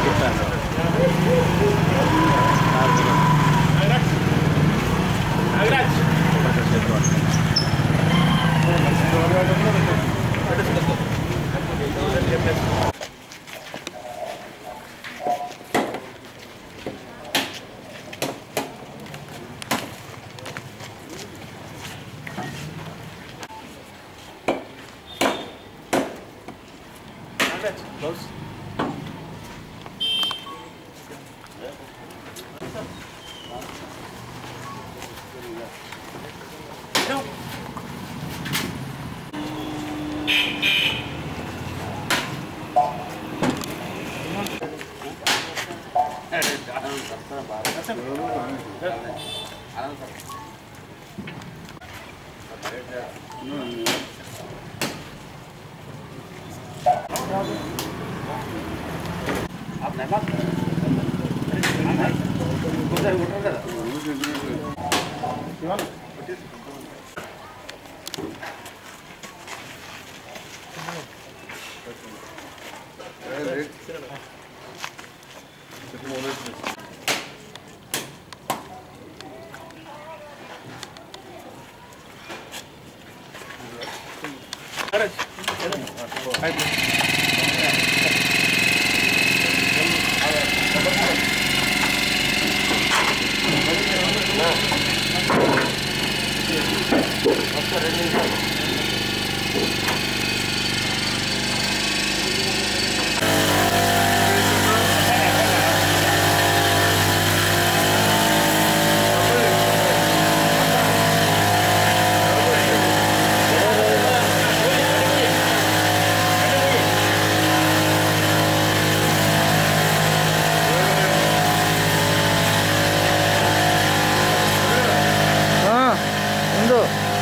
ముందు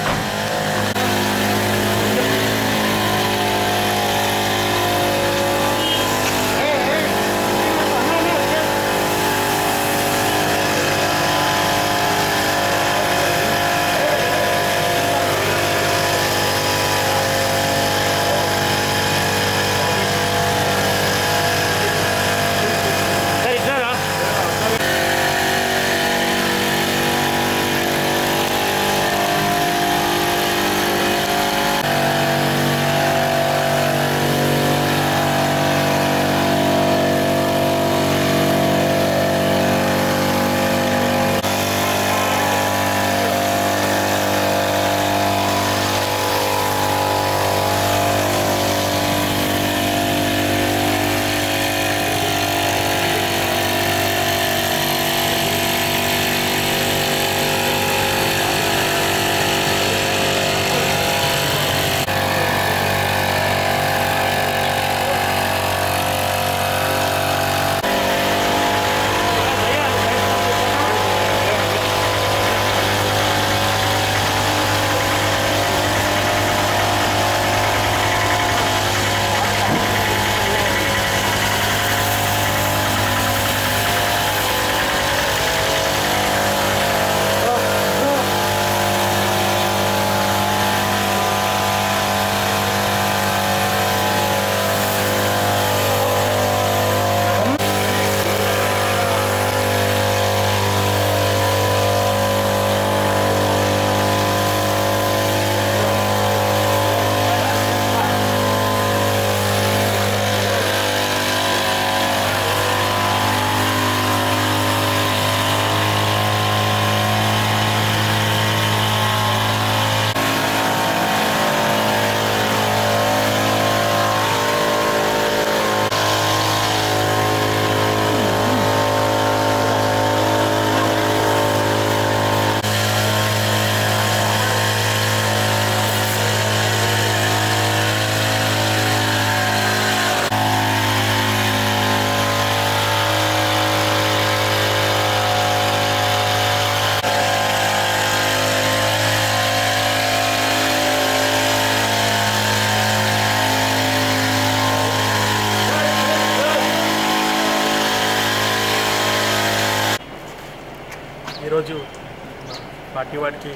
ఈరోజు పార్టీ వాడికి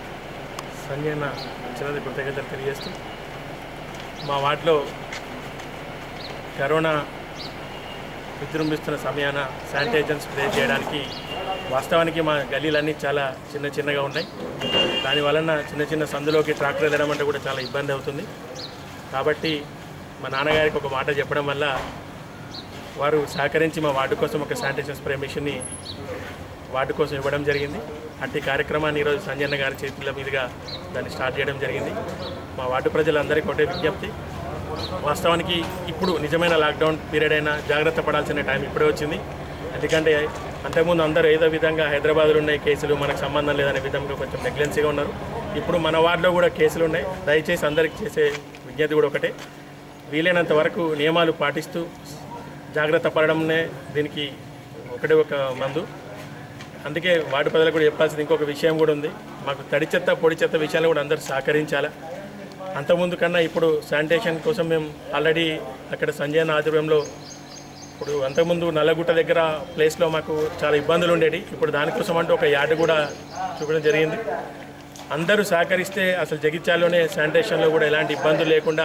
సన్యన్న చిన్నది కృతజ్ఞతలు తెలియజేస్తూ మా వార్డులో కరోనా విజృంభిస్తున్న సమయాన శానిటైజర్ స్ప్రే చేయడానికి వాస్తవానికి మా గల్లీలన్నీ చాలా చిన్న చిన్నగా ఉన్నాయి దాని వలన చిన్న చిన్న సందులోకి ట్రాక్టర్ వెళ్ళడం అంటే కూడా చాలా ఇబ్బంది అవుతుంది కాబట్టి మా నాన్నగారికి ఒక మాట చెప్పడం వల్ల వారు సహకరించి మా వార్డు కోసం ఒక శానిటైజర్ స్ప్రే మిషన్ని వార్డు కోసం ఇవ్వడం జరిగింది అట్టి కార్యక్రమాన్ని ఈరోజు సంజయన్న గారి చేతుల మీదుగా దాన్ని స్టార్ట్ చేయడం జరిగింది మా వార్డు ప్రజలందరికీ ఒకటే విజ్ఞప్తి వాస్తవానికి ఇప్పుడు నిజమైన లాక్డౌన్ పీరియడ్ అయినా జాగ్రత్త పడాల్సిన టైం ఇప్పుడే వచ్చింది ఎందుకంటే అంతకుముందు అందరూ ఏదో విధంగా హైదరాబాద్లో ఉన్నాయి కేసులు మనకు సంబంధం లేదనే విధంగా కొంచెం నెగ్లెన్సీగా ఉన్నారు ఇప్పుడు మన వార్డులో కూడా కేసులు ఉన్నాయి దయచేసి అందరికి చేసే విజ్ఞప్తి కూడా ఒకటే వీలైనంత వరకు నియమాలు పాటిస్తూ జాగ్రత్త పడడంనే దీనికి ఒకటే ఒక మందు అందుకే వార్డు ప్రజలకు కూడా చెప్పాల్సింది ఇంకొక విషయం కూడా ఉంది మాకు తడి చెత్త పొడి చెత్త విషయాలు కూడా అందరూ సహకరించాలి అంతకుముందు కన్నా ఇప్పుడు శానిటేషన్ కోసం మేము ఆల్రెడీ అక్కడ సంజయన ఆధ్వర్యంలో ఇప్పుడు అంతకుముందు నల్లగుట్ట దగ్గర ప్లేస్లో మాకు చాలా ఇబ్బందులు ఉండేవి ఇప్పుడు దానికోసం అంటూ ఒక యార్డు కూడా చూపడం జరిగింది అందరూ సహకరిస్తే అసలు జగిత్యాల్లోనే శానిటేషన్లో కూడా ఎలాంటి ఇబ్బందులు లేకుండా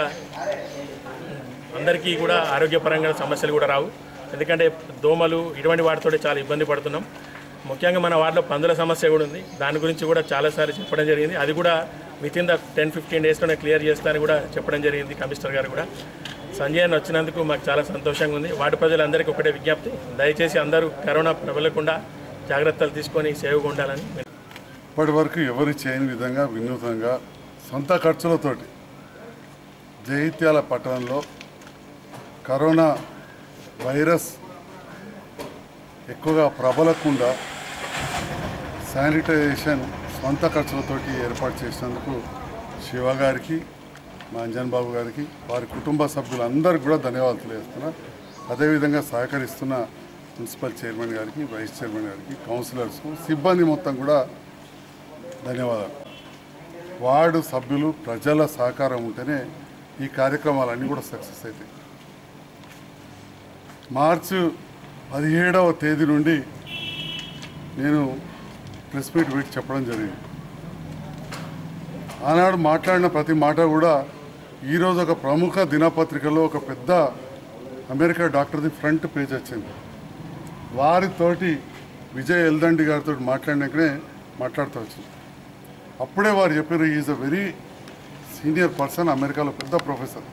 అందరికీ కూడా ఆరోగ్యపరంగా సమస్యలు కూడా రావు ఎందుకంటే దోమలు ఇటువంటి వాటితో చాలా ఇబ్బంది పడుతున్నాం ముఖ్యంగా మన వార్డులో పందుల సమస్య కూడా ఉంది దాని గురించి కూడా చాలాసార్లు చెప్పడం జరిగింది అది కూడా within the ten fifteen డేస్లోనే క్లియర్ చేస్తానని కూడా చెప్పడం జరిగింది కమిషనర్ గారు కూడా సంజయ్ అని వచ్చినందుకు మాకు చాలా సంతోషంగా ఉంది వార్డు ప్రజలందరికీ ఒకటే విజ్ఞప్తి దయచేసి అందరూ కరోనా ప్రబలకుండా జాగ్రత్తలు తీసుకొని సేవగా ఉండాలని ఇప్పటి వరకు ఎవరు చేయని విధంగా వినూత్నంగా సొంత ఖర్చులతోటి జైత్యాల పట్టణంలో కరోనా వైరస్ ఎక్కువగా ప్రబలకుండా శానిటైజేషన్ సొంత ఖర్చులతోటి ఏర్పాటు చేసినందుకు శివ గారికి మా అంజన్ బాబు గారికి వారి కుటుంబ సభ్యులందరికీ కూడా ధన్యవాదాలు తెలియజేస్తున్నా అదేవిధంగా సహకరిస్తున్న మున్సిపల్ చైర్మన్ గారికి వైస్ చైర్మన్ గారికి కౌన్సిలర్స్ సిబ్బంది మొత్తం కూడా ధన్యవాదాలు వార్డు సభ్యులు ప్రజల సహకారం ఉంటేనే ఈ కార్యక్రమాలన్నీ కూడా సక్సెస్ అవుతాయి మార్చి పదిహేడవ తేదీ నుండి నేను ప్రెస్ మీట్ పెట్టి చెప్పడం జరిగింది ఆనాడు మాట్లాడిన ప్రతి మాట కూడా ఈరోజు ఒక ప్రముఖ దినపత్రికలో ఒక పెద్ద అమెరికా డాక్టర్ది ఫ్రంట్ పేజ్ వచ్చింది వారితోటి విజయ్ ఎల్దండి గారితో మాట్లాడినాకనే మాట్లాడుతూ వచ్చింది అప్పుడే వారు చెప్పారు is a very senior person అమెరికాలో పెద్ద ప్రొఫెసర్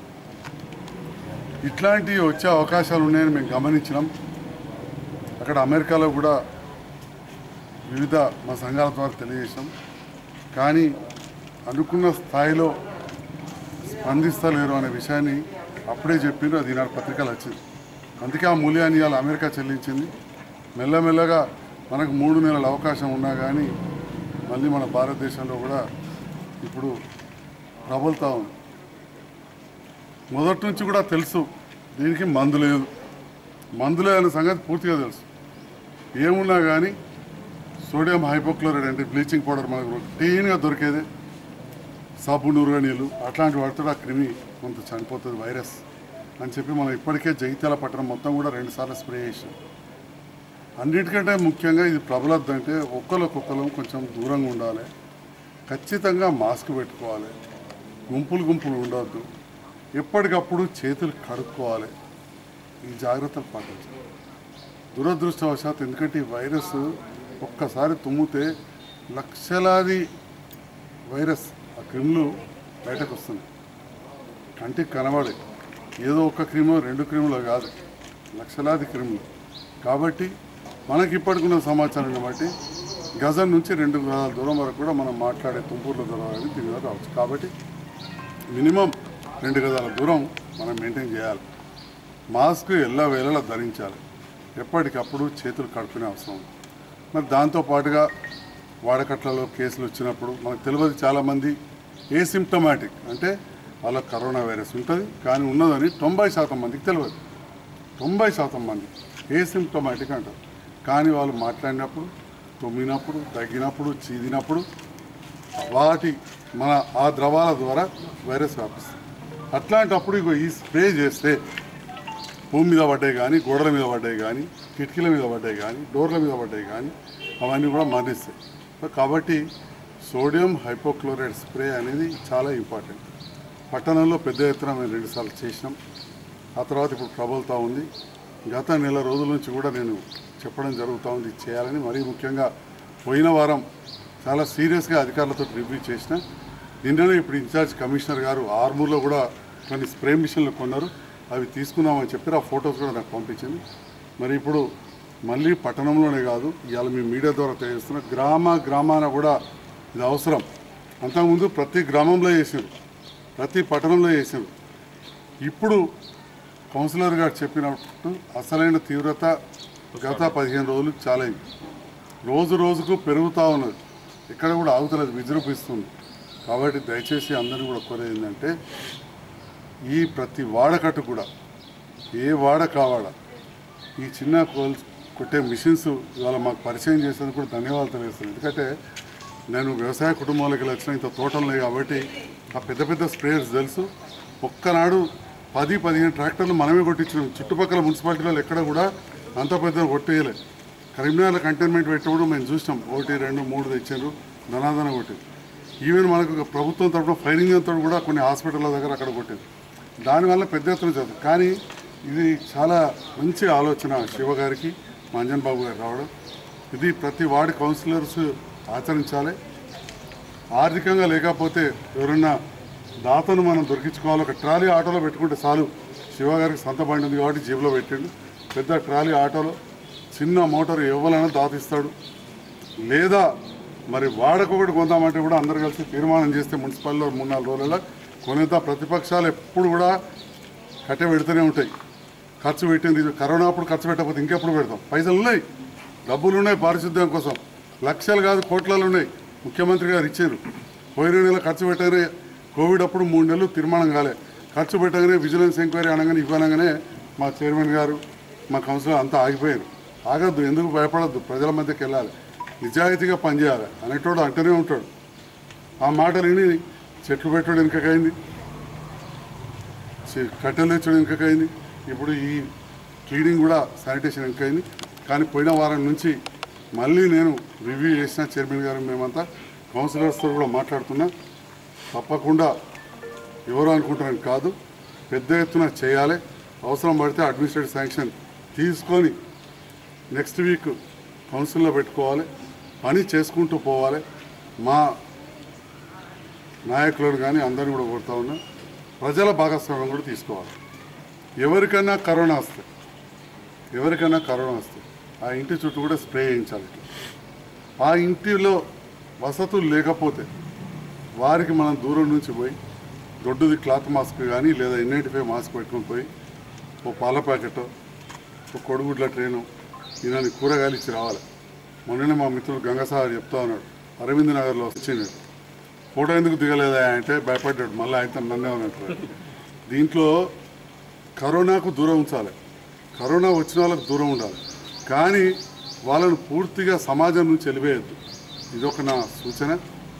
ఇట్లాంటివి వచ్చే అవకాశాలు ఉన్నాయని మేము గమనించినాం అక్కడ అమెరికాలో కూడా వివిధ మా సంఘాల ద్వారా తెలియజేసాం కానీ అనుకున్న స్థాయిలో స్పందిస్తలేరు అనే విషయాన్ని అప్పుడే చెప్పిండ్రు అది ఈనాడు పత్రికలు వచ్చింది అందుకే ఆ మూల్యాన్ని ఇవాళ అమెరికా చెల్లించింది మెల్లమెల్లగా మనకు మూడు నెలల అవకాశం ఉన్నా కానీ మళ్ళీ మన భారతదేశంలో కూడా ఇప్పుడు ప్రబలుతూ ఉంది మొదటి నుంచి కూడా తెలుసు దీనికి మందు లేదు మందు లేదనే సంగతి పూర్తిగా తెలుసు ఏమున్నా కానీ సోడియం హైపోక్లోరైడ్ అంటే బ్లీచింగ్ పౌడర్ మనకు క్లీన్గా దొరికేది సబ్బు నూరుగా నీళ్ళు అట్లాంటి వాటితో ఆ క్రిమి కొంత చనిపోతుంది వైరస్ అని చెప్పి మనం ఇప్పటికే జగిత్యాల పట్టణం మొత్తం కూడా రెండుసార్లు స్ప్రే చేసాం అన్నిటికంటే ముఖ్యంగా ఇది ప్రబలద్దంటే ఒక్కరికొక్కరు కొంచెం దూరంగా ఉండాలి ఖచ్చితంగా మాస్క్ పెట్టుకోవాలి గుంపులు గుంపులు ఉండొద్దు ఎప్పటికప్పుడు చేతులు కడుక్కోవాలి ఈ జాగ్రత్తలు పాటించాలి దురదృష్టవశాత్ ఎందుకంటే ఈ వైరస్ ఒక్కసారి తుమ్మితే లక్షలాది వైరస్ ఆ క్రిములు బయటకు వస్తుంది కంటికి కనబడే ఏదో ఒక క్రిము రెండు క్రిములు కాదు లక్షలాది క్రిములు కాబట్టి మనకి ఇప్పటికున్న సమాచారాన్ని బట్టి గజం నుంచి రెండు గజాల దూరం వరకు కూడా మనం మాట్లాడే తుంపూర్ల దూరం అనేది దీని వరకు రావచ్చు కాబట్టి మినిమం రెండు గజాల దూరం మనం మెయింటైన్ చేయాలి మాస్క్ ఎల్ల వేళలా ధరించాలి ఎప్పటికప్పుడు చేతులు కడుపునే అవసరం ఉంది. మరి దాంతో పాటుగా వాడకట్లలో కేసులు వచ్చినప్పుడు మనకు తెలియదు చాలామంది ఏసిమ్టమాటిక్ అంటే వాళ్ళకి కరోనా వైరస్ ఉంటుంది కానీ ఉన్నదని తొంభై శాతం మందికి తెలియదు తొంభై శాతం మంది ఏసిమ్టమాటిక్ అంటారు కానీ వాళ్ళు మాట్లాడినప్పుడు తుమ్మినప్పుడు తగ్గినప్పుడు చీదినప్పుడు వాటి మన ఆ ద్రవాల ద్వారా వైరస్ వ్యాపిస్తుంది అట్లాంటప్పుడు ఇగో ఈ స్ప్రే చేస్తే భూమి మీద పడ్డాయి కానీ గోడల మీద పడ్డాయి కానీ కిటికీల మీద పడ్డాయి కానీ డోర్ల మీద పడ్డాయి కానీ అవన్నీ కూడా మరణిస్తాయి సో కాబట్టి సోడియం హైపోక్లోరైడ్ స్ప్రే అనేది చాలా ఇంపార్టెంట్ పట్టణంలో పెద్ద ఎత్తున మేము రెండుసార్లు చేసినాం ఆ తర్వాత ఇప్పుడు ప్రబలుతూ ఉంది గత నెల రోజుల నుంచి కూడా నేను చెప్పడం జరుగుతూ ఉంది ఇది చేయాలని మరీ ముఖ్యంగా పోయిన వారం చాలా సీరియస్గా అధికారులతో రివ్యూ చేసిన నిన్ననే ఇప్పుడు ఇన్ఛార్జ్ కమిషనర్ గారు ఆర్మూర్లో కూడా కొన్ని స్ప్రే మిషన్లు కొన్నారు అవి తీసుకున్నామని చెప్పి ఆ ఫొటోస్ కూడా నాకు పంపించింది మరి ఇప్పుడు మళ్ళీ పట్టణంలోనే కాదు ఇవాళ మీ మీడియా ద్వారా తెలియజేస్తున్న గ్రామ గ్రామాన కూడా ఇది అవసరం అంతకుముందు ప్రతి గ్రామంలో చేసారు ప్రతి పట్టణంలో చేసారు ఇప్పుడు కౌన్సిలర్ గారు చెప్పినట్టు అసలైన తీవ్రత గత పదిహేను రోజులు చాలా అయింది రోజు రోజుకు పెరుగుతూ ఉన్నది ఎక్కడ కూడా ఆగుతలేదు విజృంభిస్తుంది కాబట్టి దయచేసి అందరినీ కూడా కోరేది ఏంటంటే ఈ ప్రతి వాడకట్టు కూడా ఏ వాడ కావాడ ఈ చిన్న కోల్ కొట్టే మిషన్స్ ఇవాళ మాకు పరిచయం చేసేందుకు కూడా ధన్యవాదాలు తెలియజేస్తున్నాను ఎందుకంటే నేను వ్యవసాయ కుటుంబాలకు వచ్చిన ఇంత తోటలు ఉన్నాయి కాబట్టి ఆ పెద్ద పెద్ద స్ప్రేయర్స్ తెలుసు ఒక్కనాడు పది పదిహేను ట్రాక్టర్లు మనమే కొట్టించినాం చుట్టుపక్కల మున్సిపాలిటీలో ఎక్కడ కూడా అంత పెద్ద కొట్టేయలే కరీంనగర్ కంటైన్మెంట్ పెట్టినప్పుడు మేము చూసినాం ఒకటి రెండు మూడు తెచ్చారు ధనాధన కొట్టారు ఈవెన్ మనకు ఒక ప్రభుత్వం తరఫున ఫైరింగ్ అంతా కూడా కొన్ని హాస్పిటల్ల దగ్గర అక్కడ కొట్టారు దానివల్ల పెద్ద ఎత్తున చదువు కానీ ఇది చాలా మంచి ఆలోచన శివ గారికి మా అంజన్ బాబు గారు రావడం ఇది ప్రతి వార్డు కౌన్సిలర్స్ ఆచరించాలి ఆర్థికంగా లేకపోతే ఎవరన్నా దాతను మనం దొరికించుకోవాలి ఒక ట్రాలీ ఆటోలో పెట్టుకుంటే చాలు శివ గారికి సొంత బండి ఉంది కాబట్టి జేబులో పెట్టిండు పెద్ద ట్రాలీ ఆటోలో చిన్న మోటార్ ఇవ్వాలని దాతిస్తాడు లేదా మరి వాడకొకటి కొందామంటే కూడా అందరు కలిసి తీర్మానం చేస్తే మున్సిపాలిటీలో మూడు నాలుగు రోజులలో కొనేత ప్రతిపక్షాలు ఎప్పుడు కూడా కట్టె పెడుతూనే ఉంటాయి ఖర్చు పెట్టింది ఇది కరోనా అప్పుడు ఖర్చు పెట్టకపోతే ఇంకెప్పుడు పెడతాం పైసలు ఉన్నాయి డబ్బులు ఉన్నాయి పారిశుద్ధ్యం కోసం లక్షలు కాదు కోట్లలో ఉన్నాయి ముఖ్యమంత్రి గారు ఇచ్చారు పోయిన నెల ఖర్చు పెట్టగానే కోవిడ్ అప్పుడు మూడు నెలలు తీర్మానం కాలే ఖర్చు పెట్టగానే విజిలెన్స్ ఎంక్వైరీ అనగానే ఇవ్వనగానే మా చైర్మన్ గారు మా కౌన్సిలర్ అంతా ఆగిపోయారు ఆగద్దు ఎందుకు భయపడద్దు ప్రజల మధ్యకి వెళ్ళాలి నిజాయితీగా పనిచేయాలి అనేటోడు అంటూనే ఉంటాడు ఆ మాటలు విని చెట్లు పెట్టడం వెనుకకైంది చె- కట్టెలు తెచ్చడం వెనుకకైంది ఇప్పుడు ఈ క్లీనింగ్ కూడా శానిటేషన్ వెనుకైంది కానీ పోయిన వారం నుంచి మళ్ళీ నేను రివ్యూ చేసిన చైర్మన్ గారు మేమంతా కౌన్సిలర్స్తో కూడా మాట్లాడుతున్నా తప్పకుండా ఎవరు అనుకుంటారని కాదు పెద్ద ఎత్తున చేయాలి అవసరం పడితే అడ్మినిస్ట్రేటివ్ శాంక్షన్ తీసుకొని నెక్స్ట్ వీక్ కౌన్సిల్లో పెట్టుకోవాలి పని చేసుకుంటూ పోవాలి మా నాయకులను కానీ అందరిని కూడా కోరుతా ఉన్నా ప్రజల భాగస్వామ్యం కూడా తీసుకోవాలి ఎవరికైనా కరోనా వస్తే ఎవరికైనా కరోనా వస్తే ఆ ఇంటి చుట్టూ కూడా స్ప్రే చేయించాలి ఆ ఇంటిలో వసతులు లేకపోతే వారికి మనం దూరం నుంచి పోయి దొడ్డుది క్లాత్ మాస్క్ కానీ లేదా ఎన్ నైంటీ ఫైవ్ మాస్క్ పెట్టుకొని పోయి ఓ పాల ప్యాకెట్ ఒక కొడుగుడ్ల ట్రైను ఈయనని కూరగాయలు ఇచ్చి రావాలి మొన్ననే మా మిత్రుడు గంగసాగర్ చెప్తా ఉన్నాడు అరవింద్ నగర్లో వచ్చింది ఫోటో ఎందుకు దిగలేదా అంటే భయపడ్డాడు మళ్ళీ ఆయన నన్నే ఉన్నట్టు దీంట్లో కరోనాకు దూరం ఉంచాలి కరోనా వచ్చిన వాళ్ళకు దూరం ఉండాలి కానీ వాళ్ళను పూర్తిగా సమాజం నుంచి వెలివేయద్దు ఇదొక నా సూచన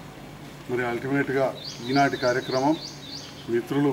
మరి అల్టిమేట్గా ఈనాటి కార్యక్రమం మిత్రులు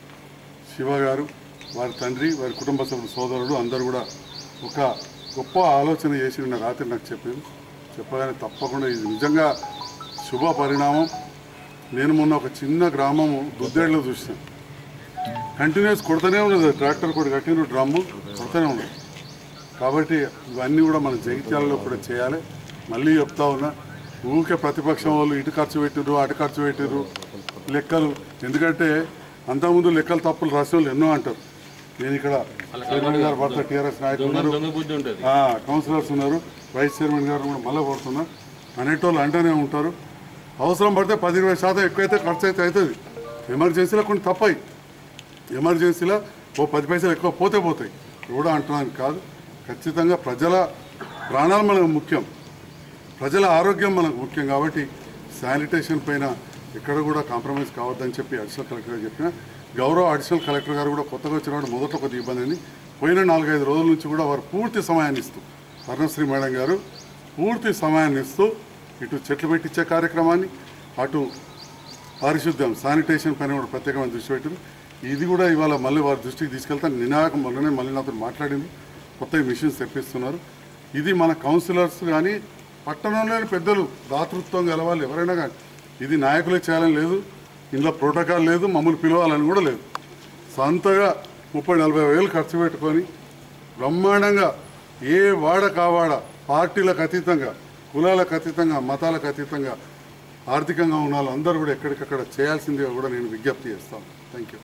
శివ గారు వారి తండ్రి వారి కుటుంబ సభ్యులు సోదరుడు అందరూ కూడా ఒక గొప్ప ఆలోచన చేసి నిన్న రాత్రి నాకు చెప్పింది చెప్పగానే తప్పకుండా ఇది నిజంగా శుభ పరిణామం నేను మొన్న ఒక చిన్న గ్రామము దుద్దేళ్ళలో చూసాను కంటిన్యూస్ కొడుతూనే ఉన్నది ట్రాక్టర్ కూడా కట్టిన డ్రమ్ము కొడుతూనే ఉన్నది కాబట్టి ఇవన్నీ కూడా మన జగిత్యాలలో కూడా చేయాలి మళ్ళీ చెప్తా ఉన్నా ఊరికే ప్రతిపక్షం వాళ్ళు ఇటు ఖర్చు పెట్టిర్రు అటు ఖర్చు పెట్టిర్రు లెక్కలు ఎందుకంటే అంతకుముందు లెక్కలు తప్పులు రాసిన వాళ్ళు ఎన్నో అంటారు నేను ఇక్కడ చైర్మన్ గారు భర్త టీఆర్ఎస్ నాయకులు ఉన్నారు ఆ, కౌన్సిలర్స్ ఉన్నారు వైస్ చైర్మన్ గారు కూడా మళ్ళీ కోరుతున్నా అనేటోళ్ళు అంటూనే ఉంటారు అవసరం పడితే పది ఇరవై శాతం ఎక్కువైతే ఖర్చు అయితే అవుతుంది ఎమర్జెన్సీలో కొన్ని తప్పాయి ఎమర్జెన్సీలో ఓ పది పైసలు ఎక్కువ పోతే పోతాయి కూడా అంటున్నాను కాదు ఖచ్చితంగా ప్రజల ప్రాణాలు మనకు ముఖ్యం ప్రజల ఆరోగ్యం మనకు ముఖ్యం కాబట్టి శానిటేషన్ పైన ఎక్కడ కూడా కాంప్రమైజ్ కావద్దని చెప్పి అడిషనల్ కలెక్టర్ గారు చెప్పిన గౌరవ అడిషనల్ కలెక్టర్ గారు కూడా కొత్తగా వచ్చిన వాడు మొదట్లో కొద్దిగా ఇబ్బంది అయింది పోయిన నాలుగైదు రోజుల నుంచి కూడా వారు పూర్తి సమయాన్ని ఇస్తూ పర్ణశ్రీ మేడం గారు పూర్తి సమయాన్ని ఇస్తూ ఇటు చెట్లు పెట్టించే కార్యక్రమాన్ని అటు పారిశుద్ధ్యం శానిటేషన్ పైన కూడా ప్రత్యేకమైన దృష్టి పెట్టింది ఇది కూడా ఇవాళ మళ్ళీ వారి దృష్టికి తీసుకెళ్తాను నినాయక మొన్ననే మళ్ళీ నాతో మాట్లాడింది కొత్త మిషన్స్ తెప్పిస్తున్నారు ఇది మన కౌన్సిలర్స్ కానీ పట్టణంలోని పెద్దలు దాతృత్వం గలవాళ్ళు ఎవరైనా కానీ ఇది నాయకులే చేయాలని లేదు ఇందులో ప్రోటోకాల్ లేదు మమ్మల్ని పిలవాలని కూడా లేదు సొంతగా ముప్పై నలభై వేలు ఖర్చు పెట్టుకొని బ్రహ్మాండంగా ఏ వాడ కావాడ పార్టీలకు అతీతంగా కులాలకు అతీతంగా మతాలకు అతీతంగా ఆర్థికంగా ఉన్న వాళ్ళందరూ కూడా ఎక్కడికక్కడ చేయాల్సిందిగా కూడా నేను విజ్ఞప్తి చేస్తాను థ్యాంక్ యూ